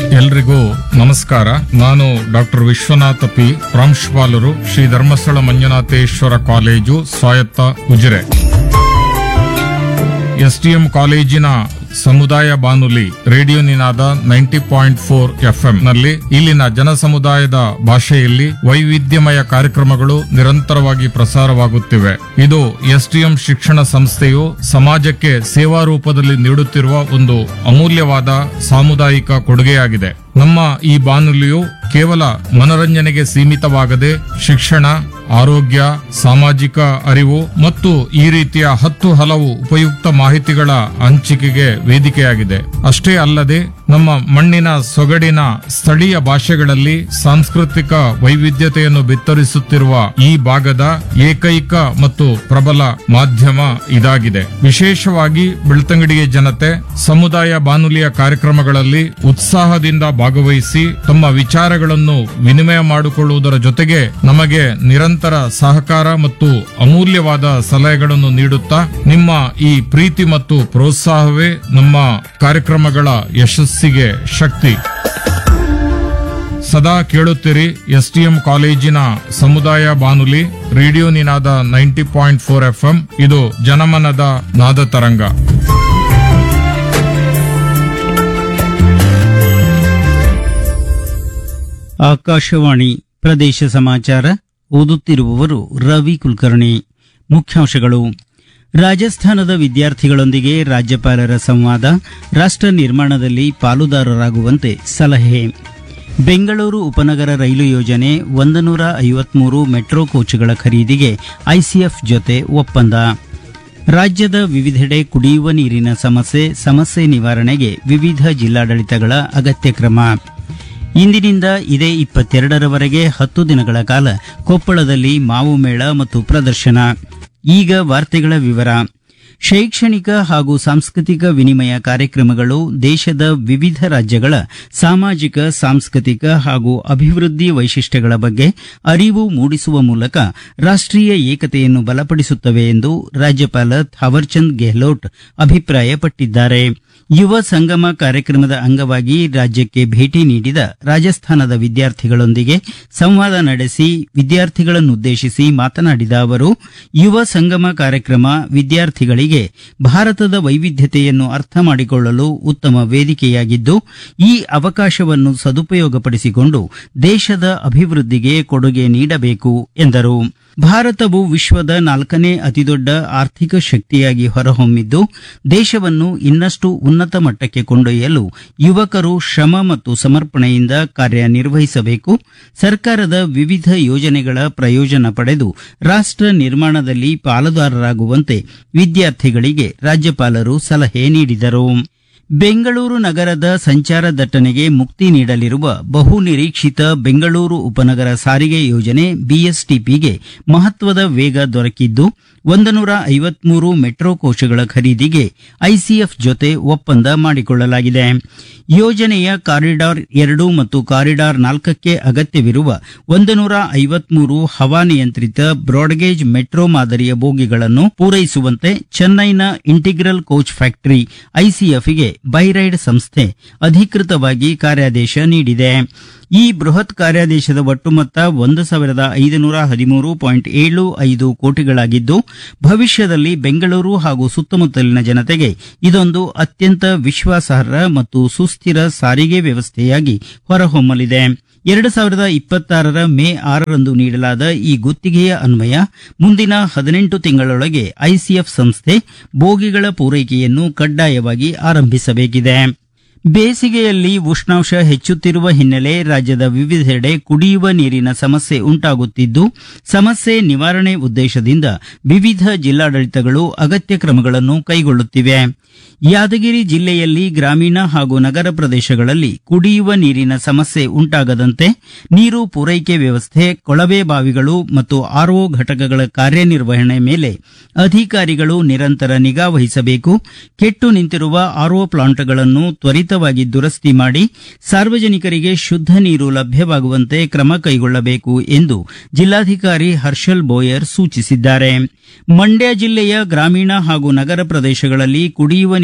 ಎಲ್ರಿಗೂ ನಮಸ್ಕಾರ ನಾನು ಡಾಕ್ಟರ್ ವಿಶ್ವನಾಥ ಪಿ ಪ್ರಾಂಶುಪಾಲರು ಶ್ರೀ ಧರ್ಮಸ್ಥಳ ಮಂಜುನಾಥೇಶ್ವರ ಕಾಲೇಜು ಸ್ವಾಯತ್ತ ಉಜಿರೆ ಎಸ್ಟಿಎಂ ಕಾಲೇಜಿನ ಸಮುದಾಯ ಬಾನುಲಿ radio Ninada ninety point four FM ನಲ್ಲಿ ಇಲ್ಲಿನ ಜನ ಸಮುದಾಯದ ಭಾಷೆಯಲ್ಲಿ ವೈವಿಧ್ಯಮಯ ಕಾರ್ಯಕ್ರಮಗಳು ನಿರಂತರವಾಗಿ ಪ್ರಸಾರವಾಗುತ್ತಿವೆ ಇದು ಎಸ್ಟಿಎಂ ಶಿಕ್ಷಣ ಸಂಸ್ಥೆಯು ಸಮಾಜಕ್ಕೆ ಸೇವಾ ರೂಪದಲ್ಲಿ ನೀಡುತ್ತಿರುವ ಒಂದು ಅಮೂಲ್ಯವಾದ ಸಾಮುದಾಯಿಕ ಕೊಡುಗೆಯಾಗಿದೆ ನಮ್ಮ ಈ ಬಾನುಲಿಯು ಕೇವಲ ಮನೋರಂಜನೆಗೆ ಸೀಮಿತವಾಗದೆ ಶಿಕ್ಷಣ ಆರೋಗ್ಯ ಸಾಮಾಜಿಕ ಅರಿವು ಮತ್ತು ಈ ರೀತಿಯ ಹತ್ತು ಹಲವು ಉಪಯುಕ್ತ ಮಾಹಿತಿಗಳ ಹಂಚಿಕೆಗೆ ವೇದಿಕೆಯಾಗಿದೆ ಅಷ್ಟೇ ಅಲ್ಲದೆ ನಮ್ಮ ಮಣ್ಣಿನ ಸೊಗಡಿನ ಸ್ಥಳೀಯ ಭಾಷೆಗಳಲ್ಲಿ ಸಾಂಸ್ಕೃತಿಕ ವೈವಿಧ್ಯತೆಯನ್ನು ಬಿತ್ತರಿಸುತ್ತಿರುವ ಈ ಭಾಗದ ಏಕೈಕ ಮತ್ತು ಪ್ರಬಲ ಮಾಧ್ಯಮ ಇದಾಗಿದೆ ವಿಶೇಷವಾಗಿ ಬೆಳ್ತಂಗಡಿಯ ಜನತೆ ಸಮುದಾಯ ಬಾನುಲಿಯ ಕಾರ್ಯಕ್ರಮಗಳಲ್ಲಿ ಉತ್ಸಾಹದಿಂದ ಭಾಗವಹಿಸಿ ತಮ್ಮ ವಿಚಾರಗಳನ್ನು ವಿನಿಮಯ ಮಾಡಿಕೊಳ್ಳುವುದರ ಜೊತೆಗೆ ನಮಗೆ ನಿರಂತರ ಸಹಕಾರ ಮತ್ತು ಅಮೂಲ್ಯವಾದ ಸಲಹೆಗಳನ್ನು ನೀಡುತ್ತಾ ನಿಮ್ಮ ಈ ಪ್ರೀತಿ ಮತ್ತು ಪ್ರೋತ್ಸಾಹವೇ ನಮ್ಮ ಕಾರ್ಯಕ್ರಮಗಳ ಯಶಸ್ಸಿಗೆ ಶಕ್ತಿ ಸದಾ ಕೇಳುತ್ತೀರಿ ಎಸ್ಟಿಎಂ ಕಾಲೇಜಿನ ಸಮುದಾಯ ಬಾನುಲಿ radio Ninada ninety point four FM ಇದು ಜನಮನದ ನಾದ ತರಂಗ ಆಕಾಶವಾಣಿ ಪ್ರದೇಶ ಸಮಾಚಾರ ಓದುತ್ತಿರುವವರು ರವಿ ಕುಲಕರ್ಣಿ ಮುಖ್ಯಾಂಶಗಳು ರಾಜಸ್ಥಾನದ ವಿದ್ಯಾರ್ಥಿಗಳೊಂದಿಗೆ ರಾಜ್ಯಪಾಲರ ಸಂವಾದ ರಾಷ್ಟ್ರ ನಿರ್ಮಾಣದಲ್ಲಿ ಪಾಲುದಾರರಾಗುವಂತೆ ಸಲಹೆ ಬೆಂಗಳೂರು ಉಪನಗರ ರೈಲು ಯೋಜನೆ ಒಂದು ನೂರ ಐವತ್ಮೂರು ಮೆಟ್ರೋ ಕೋಚ್ಗಳ ಖರೀದಿಗೆ ಐಸಿಎಫ್ ಜೊತೆ ಒಪ್ಪಂದ ರಾಜ್ಯದ ವಿವಿಧೆಡೆ ಕುಡಿಯುವ ನೀರಿನ ಸಮಸ್ಯೆ ಸಮಸ್ಯೆ ನಿವಾರಣೆಗೆ ವಿವಿಧ ಜಿಲ್ಲಾಡಳಿತಗಳ ಅಗತ್ಯ ಕ್ರಮ ಇಂದಿನಿಂದ ಇದೇ ಇಪ್ಪತ್ತೆರಡರವರೆಗೆ ಹತ್ತು ದಿನಗಳ ಕಾಲ ಕೊಪ್ಪಳದಲ್ಲಿ ಮಾವು ಮೇಳ ಮತ್ತು ಪ್ರದರ್ಶನ ಈಗ ವಾರ್ತೆಗಳ ವಿವರ ಶೈಕ್ಷಣಿಕ ಹಾಗೂ ಸಾಂಸ್ಕೃತಿಕ ವಿನಿಮಯ ಕಾರ್ಯಕ್ರಮಗಳು ದೇಶದ ವಿವಿಧ ರಾಜ್ಯಗಳ ಸಾಮಾಜಿಕ ಸಾಂಸ್ಕೃತಿಕ ಹಾಗೂ ಅಭಿವೃದ್ಧಿ ವೈಶಿಷ್ಟ್ಯಗಳ ಬಗ್ಗೆ ಅರಿವು ಮೂಡಿಸುವ ಮೂಲಕ ರಾಷ್ಟೀಯ ಏಕತೆಯನ್ನು ಬಲಪಡಿಸುತ್ತವೆ ಎಂದು ರಾಜ್ಯಪಾಲ ಥಾವರ್ಚಂದ್ ಗೆಹ್ಲೋಟ್ ಅಭಿಪ್ರಾಯಪಟ್ಟಿದ್ದಾರೆ ಯುವ ಸಂಗಮ ಕಾರ್ಯಕ್ರಮದ ಅಂಗವಾಗಿ ರಾಜ್ಯಕ್ಕೆ ಭೇಟಿ ನೀಡಿದ ರಾಜಸ್ಥಾನದ ವಿದ್ಯಾರ್ಥಿಗಳೊಂದಿಗೆ ಸಂವಾದ ನಡೆಸಿ ವಿದ್ಯಾರ್ಥಿಗಳನ್ನುದ್ದೇಶಿಸಿ ಮಾತನಾಡಿದ ಅವರು ಯುವ ಸಂಗಮ ಕಾರ್ಯಕ್ರಮ ವಿದ್ಯಾರ್ಥಿಗಳಿಗೆ ಭಾರತದ ವೈವಿಧ್ಯತೆಯನ್ನು ಅರ್ಥ ಮಾಡಿಕೊಳ್ಳಲು ಉತ್ತಮ ವೇದಿಕೆಯಾಗಿದ್ದು ಈ ಅವಕಾಶವನ್ನು ಸದುಪಯೋಗಪಡಿಸಿಕೊಂಡು ದೇಶದ ಅಭಿವೃದ್ಧಿಗೆ ಕೊಡುಗೆ ನೀಡಬೇಕು ಎಂದರು ಭಾರತವು ವಿಶ್ವದ ನಾಲ್ಕನೇ ಅತಿದೊಡ್ಡ ಆರ್ಥಿಕ ಶಕ್ತಿಯಾಗಿ ಹೊರಹೊಮ್ಮಿದ್ದು ದೇಶವನ್ನು ಇನ್ನಷ್ಟು ಉನ್ನತ ಮಟ್ಟಕ್ಕೆ ಕೊಂಡೊಯ್ಯಲು ಯುವಕರು ಶ್ರಮ ಮತ್ತು ಸಮರ್ಪಣೆಯಿಂದ ಕಾರ್ಯನಿರ್ವಹಿಸಬೇಕು ಸರ್ಕಾರದ ವಿವಿಧ ಯೋಜನೆಗಳ ಪ್ರಯೋಜನ ಪಡೆದು ರಾಷ್ಟ್ರ ನಿರ್ಮಾಣದಲ್ಲಿ ಪಾಲುದಾರರಾಗುವಂತೆ ವಿದ್ಯಾರ್ಥಿಗಳಿಗೆ ರಾಜ್ಯಪಾಲರು ಸಲಹೆ ನೀಡಿದರು ಬೆಂಗಳೂರು ನಗರದ ಸಂಚಾರ ದಟ್ಟಣೆಗೆ ಮುಕ್ತಿ ನೀಡಲಿರುವ ಬಹು ನಿರೀಕ್ಷಿತ ಬೆಂಗಳೂರು ಉಪನಗರ ಸಾರಿಗೆ ಯೋಜನೆ ಬಿಎಸ್ಟಿಪಿಗೆ ಮಹತ್ವದ ವೇಗ ದೊರಕಿದ್ದು ಒಂದು ನೂರ ಐವತ್ಮೂರು ಮೆಟ್ರೋ ಕೋಶಗಳ ಖರೀದಿಗೆ ಐಸಿಎಫ್ ಜೊತೆ ಒಪ್ಪಂದ ಮಾಡಿಕೊಳ್ಳಲಾಗಿದೆ ಯೋಜನೆಯ ಕಾರಿಡಾರ್ ಎರಡು ಮತ್ತು ಕಾರಿಡಾರ್ ನಾಲ್ಕಕ್ಕೆ ಅಗತ್ಯವಿರುವ ಒಂದು ನೂರ ಐವತ್ಮೂರು ಹವಾನಿಯಂತ್ರಿತ ಬ್ರಾಡ್ಗೇಜ್ ಮೆಟ್ರೋ ಮಾದರಿಯ ಬೋಗಿಗಳನ್ನು ಪೂರೈಸುವಂತೆ ಚೆನ್ನೈನ ಇಂಟಿಗ್ರಲ್ ಕೋಚ್ ಫ್ಯಾಕ್ಟರಿ ಐಸಿಎಫ್ಗೆ ಬೈರೈಡ್ ಸಂಸ್ಥೆ ಅಧಿಕೃತವಾಗಿ ಕಾರ್ಯಾದೇಶ ನೀಡಿದೆ ಈ ಬೃಹತ್ ಕಾರ್ಯಾದೇಶದ ಒಟ್ಟು ಮೊತ್ತ ಒಂದು ಸಾವಿರದ ಐದುನೂರ ಹದಿಮೂರು ಪಾಯಿಂಟ್ ಏಳು ಐದು ಕೋಟಿಗಳಾಗಿದ್ದು ಭವಿಷ್ಯದಲ್ಲಿ ಬೆಂಗಳೂರು ಹಾಗೂ ಸುತ್ತಮುತ್ತಲಿನ ಜನತೆಗೆ ಇದೊಂದು ಅತ್ಯಂತ ವಿಶ್ವಾಸಾರ್ಹ ಮತ್ತು ಸುಸ್ಥಿರ ಸಾರಿಗೆ ವ್ಯವಸ್ಥೆಯಾಗಿ ಹೊರಹೊಮ್ಮಲಿದೆ ಎರಡು ಸಾವಿರದ ಇಪ್ಪತ್ತಾರರ ಮೇ ಆರರಂದು ನೀಡಲಾದ ಈ ಗುತ್ತಿಗೆಯ ಅನ್ವಯ ಮುಂದಿನ ಹದಿನೆಂಟು ತಿಂಗಳೊಳಗೆ ಐಸಿಎಫ್ ಸಂಸ್ಥೆ ಬೋಗಿಗಳ ಪೂರೈಕೆಯನ್ನು ಕಡ್ಡಾಯವಾಗಿ ಆರಂಭಿಸಬೇಕಿದೆ ಬೇಸಿಗೆಯಲ್ಲಿ ಉಷ್ಣಾಂಶ ಹೆಚ್ಚುತ್ತಿರುವ ಹಿನ್ನೆಲೆ ರಾಜ್ಯದ ವಿವಿಧೆಡೆ ಕುಡಿಯುವ ನೀರಿನ ಸಮಸ್ಯೆ ಉಂಟಾಗುತ್ತಿದ್ದು ಸಮಸ್ಯೆ ನಿವಾರಣೆ ಉದ್ದೇಶದಿಂದ ವಿವಿಧ ಜಿಲ್ಲಾಡಳಿತಗಳು ಅಗತ್ಯ ಕ್ರಮಗಳನ್ನು ಕೈಗೊಳ್ಳುತ್ತಿವೆ ಯಾದಗಿರಿ ಜಿಲ್ಲೆಯಲ್ಲಿ ಗ್ರಾಮೀಣ ಹಾಗೂ ನಗರ ಪ್ರದೇಶಗಳಲ್ಲಿ ಕುಡಿಯುವ ನೀರಿನ ಸಮಸ್ಯೆ ಉಂಟಾಗದಂತೆ ನೀರು ಪೂರೈಕೆ ವ್ಯವಸ್ಥೆ ಕೊಳವೆ ಬಾವಿಗಳು ಮತ್ತು ಆರ್ಒ ಘಟಕಗಳ ಕಾರ್ಯನಿರ್ವಹಣೆ ಮೇಲೆ ಅಧಿಕಾರಿಗಳು ನಿರಂತರ ನಿಗಾ ವಹಿಸಬೇಕು ಕೆಟ್ಟು ನಿಂತಿರುವ ಆರ್ಒ ಪ್ಲಾಂಟ್ಗಳನ್ನು ತ್ವರಿತವಾಗಿ ದುರಸ್ತಿ ಮಾಡಿ ಸಾರ್ವಜನಿಕರಿಗೆ ಶುದ್ಧ ನೀರು ಲಭ್ಯವಾಗುವಂತೆ ಕ್ರಮ ಕೈಗೊಳ್ಳಬೇಕು ಎಂದು ಜಿಲ್ಲಾಧಿಕಾರಿ ಹರ್ಷಲ್ ಬೋಯರ್ ಸೂಚಿಸಿದ್ದಾರೆ ಮಂಡ್ಯ ಜಿಲ್ಲೆಯ ಗ್ರಾಮೀಣ ಹಾಗೂ ನಗರ ಪ್ರದೇಶಗಳಲ್ಲಿ ಕುಡಿಯುವ ನೀರಿನ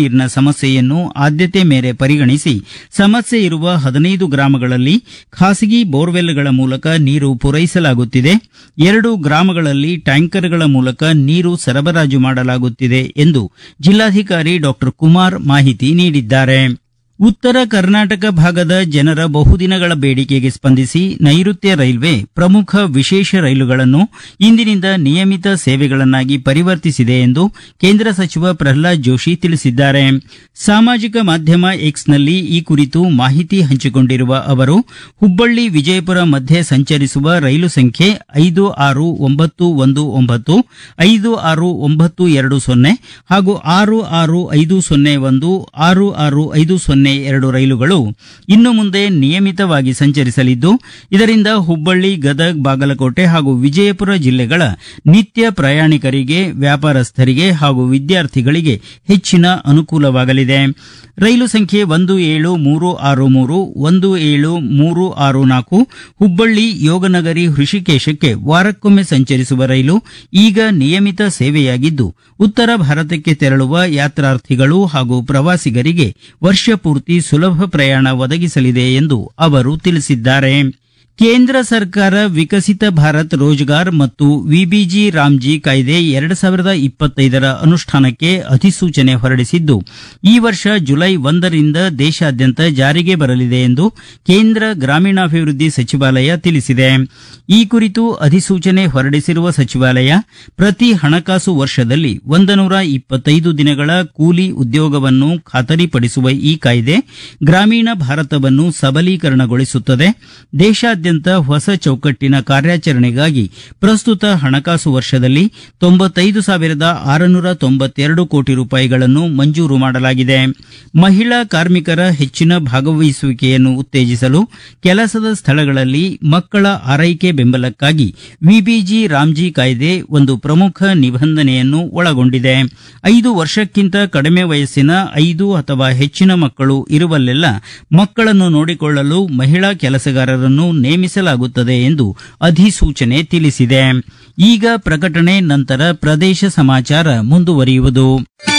ನೀರಿನ ಸಮಸ್ಯೆಯನ್ನು ಆದ್ಯತೆ ಮೇರೆ ಪರಿಗಣಿಸಿ ಸಮಸ್ಯೆ ಇರುವ ಹದಿನೈದು ಗ್ರಾಮಗಳಲ್ಲಿ ಖಾಸಗಿ ಬೋರ್ವೆಲ್ಗಳ ಮೂಲಕ ನೀರು ಪೂರೈಸಲಾಗುತ್ತಿದೆ ಎರಡು ಗ್ರಾಮಗಳಲ್ಲಿ ಟ್ಯಾಂಕರ್ಗಳ ಮೂಲಕ ನೀರು ಸರಬರಾಜು ಮಾಡಲಾಗುತ್ತಿದೆ ಎಂದು ಜಿಲ್ಲಾಧಿಕಾರಿ ಡಾಕ್ಟರ್ ಕುಮಾರ್ ಮಾಹಿತಿ ನೀಡಿದ್ದಾರೆ ಉತ್ತರ ಕರ್ನಾಟಕ ಭಾಗದ ಜನರ ಬಹುದಿನಗಳ ಬೇಡಿಕೆಗೆ ಸ್ಪಂದಿಸಿ ನೈಋತ್ಯ ರೈಲ್ವೆ ಪ್ರಮುಖ ವಿಶೇಷ ರೈಲುಗಳನ್ನು ಇಂದಿನಿಂದ ನಿಯಮಿತ ಸೇವೆಗಳನ್ನಾಗಿ ಪರಿವರ್ತಿಸಿದೆ ಎಂದು ಕೇಂದ್ರ ಸಚಿವ ಪ್ರಹ್ಲಾದ್ ಜೋಶಿ ತಿಳಿಸಿದ್ದಾರೆ ಸಾಮಾಜಿಕ ಮಾಧ್ಯಮ ಎಕ್ಸ್ನಲ್ಲಿ ಈ ಕುರಿತು ಮಾಹಿತಿ ಹಂಚಿಕೊಂಡಿರುವ ಅವರು ಹುಬ್ಬಳ್ಳಿ ವಿಜಯಪುರ ಮಧ್ಯೆ ಸಂಚರಿಸುವ ರೈಲು ಸಂಖ್ಯೆ ಐದು ಆರು ಒಂಬತ್ತು ಒಂದು ಒಂಬತ್ತು ಐದು ಆರು ಒಂಬತ್ತು ಎರಡು ಸೊನ್ನೆ ಹಾಗೂ ಆರು ಆರು ಐದು ಸೊನ್ನೆ ಒಂದು ಆರು ಆರು ಐದು ಸೊನ್ನೆ ಎರಡು ರೈಲುಗಳು ಇನ್ನು ಮುಂದೆ ನಿಯಮಿತವಾಗಿ ಸಂಚರಿಸಲಿದ್ದು ಇದರಿಂದ ಹುಬ್ಬಳ್ಳಿ ಗದಗ್ ಬಾಗಲಕೋಟೆ ಹಾಗೂ ವಿಜಯಪುರ ಜಿಲ್ಲೆಗಳ ನಿತ್ಯ ಪ್ರಯಾಣಿಕರಿಗೆ ವ್ಯಾಪಾರಸ್ಥರಿಗೆ ಹಾಗೂ ವಿದ್ಯಾರ್ಥಿಗಳಿಗೆ ಹೆಚ್ಚಿನ ಅನುಕೂಲವಾಗಲಿದೆ ರೈಲು ಸಂಖ್ಯೆ ಒಂದು ಏಳು ಮೂರು ಆರು ಮೂರು ಒಂದು ಏಳು ಮೂರು ಆರು ನಾಲ್ಕು ಹುಬ್ಬಳ್ಳಿ ಯೋಗನಗರಿ ಹೃಷಿಕೇಶಕ್ಕೆ ವಾರಕ್ಕೊಮ್ಮೆ ಸಂಚರಿಸುವ ರೈಲು ಈಗ ನಿಯಮಿತ ಸೇವೆಯಾಗಿದ್ದು ಉತ್ತರ ಭಾರತಕ್ಕೆ ತೆರಳುವ ಯಾತ್ರಾರ್ಥಿಗಳು ಹಾಗೂ ಪ್ರವಾಸಿಗರಿಗೆ ವರ್ಷ ಪೂರ್ತಿ ಸುಲಭ ಪ್ರಯಾಣ ಒದಗಿಸಲಿದೆ ಎಂದು ಅವರು ತಿಳಿಸಿದ್ದಾರೆ ಕೇಂದ್ರ ಸರ್ಕಾರ ವಿಕಸಿತ ಭಾರತ್ ರೋಜ್ಗಾರ್ ಮತ್ತು ವಿಬಿಜಿ ರಾಮ್ಜಿ ಕಾಯ್ದೆ ಎರಡು ಸಾವಿರದ ಇಪ್ಪತ್ತೈದರ ಅನುಷ್ಠಾನಕ್ಕೆ ಅಧಿಸೂಚನೆ ಹೊರಡಿಸಿದ್ದು ಈ ವರ್ಷ ಜುಲೈ ಒಂದರಿಂದ ದೇಶಾದ್ಯಂತ ಜಾರಿಗೆ ಬರಲಿದೆ ಎಂದು ಕೇಂದ್ರ ಗ್ರಾಮೀಣಾಭಿವೃದ್ಧಿ ಸಚಿವಾಲಯ ತಿಳಿಸಿದೆ ಈ ಕುರಿತು ಅಧಿಸೂಚನೆ ಹೊರಡಿಸಿರುವ ಸಚಿವಾಲಯ ಪ್ರತಿ ಹಣಕಾಸು ವರ್ಷದಲ್ಲಿ ಒಂದನೂರ ಇಪ್ಪತ್ತೈದು ದಿನಗಳ ಕೂಲಿ ಉದ್ಯೋಗವನ್ನು ಖಾತರಿಪಡಿಸುವ ಈ ಕಾಯ್ದೆ ಗ್ರಾಮೀಣ ಭಾರತವನ್ನು ಸಬಲೀಕರಣಗೊಳಿಸುತ್ತದೆ ದೇಶಾದ್ಯಂತ ಹೊಸ ಚೌಕಟ್ಟಿನ ಕಾರ್ಯಾಚರಣೆಗಾಗಿ ಪ್ರಸ್ತುತ ಹಣಕಾಸು ವರ್ಷದಲ್ಲಿ ತೊಂಬತ್ತೈದು ಸಾವಿರದ ಆರುನೂರ ತೊಂಬತ್ತೆರಡು ಕೋಟಿ ರೂಪಾಯಿಗಳನ್ನು ಮಂಜೂರು ಮಾಡಲಾಗಿದೆ ಮಹಿಳಾ ಕಾರ್ಮಿಕರ ಹೆಚ್ಚಿನ ಭಾಗವಹಿಸುವಿಕೆಯನ್ನು ಉತ್ತೇಜಿಸಲು ಕೆಲಸದ ಸ್ಥಳಗಳಲ್ಲಿ ಮಕ್ಕಳ ಆರೈಕೆ ಬೆಂಬಲಕ್ಕಾಗಿ ವಿಬಿಜಿ ರಾಮ್ಜಿ ಕಾಯ್ದೆ ಒಂದು ಪ್ರಮುಖ ನಿಬಂಧನೆಯನ್ನು ಒಳಗೊಂಡಿದೆ ಐದು ವರ್ಷಕ್ಕಿಂತ ಕಡಿಮೆ ವಯಸ್ಸಿನ ಐದು ಅಥವಾ ಹೆಚ್ಚಿನ ಮಕ್ಕಳು ಇರುವಲ್ಲೆಲ್ಲ ಮಕ್ಕಳನ್ನು ನೋಡಿಕೊಳ್ಳಲು ಮಹಿಳಾ ಕೆಲಸಗಾರರನ್ನು ನೇಮಿಸಲಾಗುತ್ತದೆ ಎಂದು ಅಧಿಸೂಚನೆ ತಿಳಿಸಿದೆ ಈಗ ಪ್ರಕಟಣೆ ನಂತರ ಪ್ರದೇಶ ಸಮಾಚಾರ ಮುಂದುವರಿಯುವುದು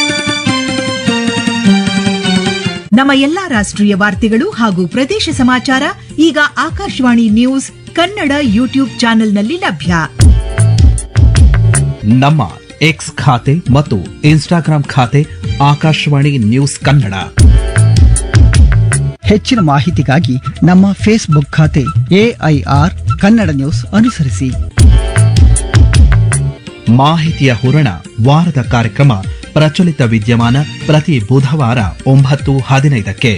ನಮ್ಮ ಎಲ್ಲಾ ರಾಷ್ಟ್ರೀಯ ವಾರ್ತೆಗಳು ಹಾಗೂ ಪ್ರದೇಶ ಸಮಾಚಾರ ಈಗ ಆಕಾಶವಾಣಿ ನ್ಯೂಸ್ ಕನ್ನಡ ಯೂಟ್ಯೂಬ್ ಚಾನೆಲ್ನಲ್ಲಿ ಲಭ್ಯ ನಮ್ಮ ಎಕ್ಸ್ ಖಾತೆ ಮತ್ತು ಇನ್ಸ್ಟಾಗ್ರಾಂ ಖಾತೆ ಆಕಾಶವಾಣಿ ನ್ಯೂಸ್ ಕನ್ನಡ ಹೆಚ್ಚಿನ ಮಾಹಿತಿಗಾಗಿ ನಮ್ಮ ಫೇಸ್ಬುಕ್ ಖಾತೆ ಎಐಆರ್ ಕನ್ನಡ ನ್ಯೂಸ್ ಅನುಸರಿಸಿ ಮಾಹಿತಿಯ ಹೂರಣ ವಾರದ ಕಾರ್ಯಕ್ರಮ ಪ್ರಚಲಿತ ವಿದ್ಯಮಾನ ಪ್ರತಿ ಬುಧವಾರ ಒಂಬತ್ತು ಹದಿನೈದಕ್ಕೆ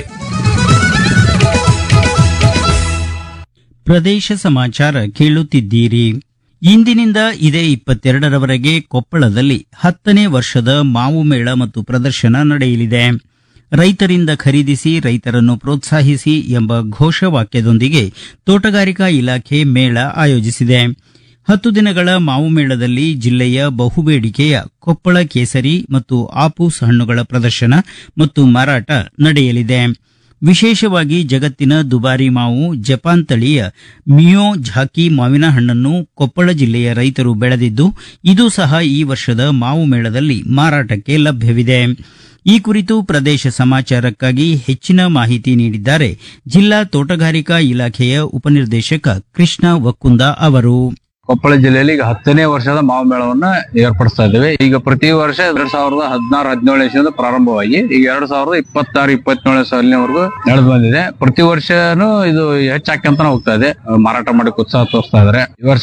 ಪ್ರದೇಶ ಸಮಾಚಾರ ಕೇಳುತ್ತಿದ್ದೀರಿ ಇಂದಿನಿಂದ ಇದೇ ಇಪ್ಪತ್ತೆರಡರವರೆಗೆ ಕೊಪ್ಪಳದಲ್ಲಿ ಹತ್ತನೇ ವರ್ಷದ ಮಾವು ಮೇಳ ಮತ್ತು ಪ್ರದರ್ಶನ ನಡೆಯಲಿದೆ ರೈತರಿಂದ ಖರೀದಿಸಿ ರೈತರನ್ನು ಪ್ರೋತ್ಸಾಹಿಸಿ ಎಂಬ ಘೋಷವಾಕ್ಯದೊಂದಿಗೆ ತೋಟಗಾರಿಕಾ ಇಲಾಖೆ ಮೇಳ ಆಯೋಜಿಸಿದೆ ಹತ್ತು ದಿನಗಳ ಮಾವು ಮೇಳದಲ್ಲಿ ಜಿಲ್ಲೆಯ ಬಹುಬೇಡಿಕೆಯ ಕೊಪ್ಪಳ ಕೇಸರಿ ಮತ್ತು ಆಪೂಸ್ ಹಣ್ಣುಗಳ ಪ್ರದರ್ಶನ ಮತ್ತು ಮಾರಾಟ ನಡೆಯಲಿದೆ ವಿಶೇಷವಾಗಿ ಜಗತ್ತಿನ ದುಬಾರಿ ಮಾವು ಜಪಾನ್ ತಳಿಯ ಮಿಯೋ ಝಾಕಿ ಮಾವಿನ ಹಣ್ಣನ್ನು ಕೊಪ್ಪಳ ಜಿಲ್ಲೆಯ ರೈತರು ಬೆಳೆದಿದ್ದು ಇದು ಸಹ ಈ ವರ್ಷದ ಮಾವು ಮೇಳದಲ್ಲಿ ಮಾರಾಟಕ್ಕೆ ಲಭ್ಯವಿದೆ ಈ ಕುರಿತು ಪ್ರದೇಶ ಸಮಾಚಾರಕ್ಕಾಗಿ ಹೆಚ್ಚಿನ ಮಾಹಿತಿ ನೀಡಿದ್ದಾರೆ ಜಿಲ್ಲಾ ತೋಟಗಾರಿಕಾ ಇಲಾಖೆಯ ಉಪನಿರ್ದೇಶಕ ಕೃಷ್ಣ ವಕ್ಕುಂದ ಅವರು ಕೊಪ್ಪಳ ಜಿಲ್ಲೆಯಲ್ಲಿ ಈಗ ಹತ್ತನೇ ವರ್ಷದ ಮಾವು ಮೇಳವನ್ನ ಏರ್ಪಡಿಸ್ತಾ ಇದ್ದೇವೆ ಈಗ ಪ್ರತಿ ವರ್ಷ ಎರಡ್ ಸಾವಿರದ ಹದಿನಾರು ಹದಿನೇಳು ಇಸ್ವಿಯಿಂದ ಪ್ರಾರಂಭವಾಗಿ ಈಗ ಎರಡ್ ಸಾವಿರದ ಇಪ್ಪತ್ತಾರು ಇಪ್ಪತ್ತೇಳನೇ ಸಾಲಿನವರೆಗೂ ನಡೆದು ಬಂದಿದೆ ಪ್ರತಿ ವರ್ಷನೂ ಇದು ಹೆಚ್ಚಾಕಂತಾನೆ ಹೋಗ್ತಾ ಇದೆ ಮಾರಾಟ ಮಾಡಕ್ಕೆ ಉತ್ಸಾಹ ತೋರಿಸ್ತಾ ಇದ್ದಾರೆ ಈ ವರ್ಷ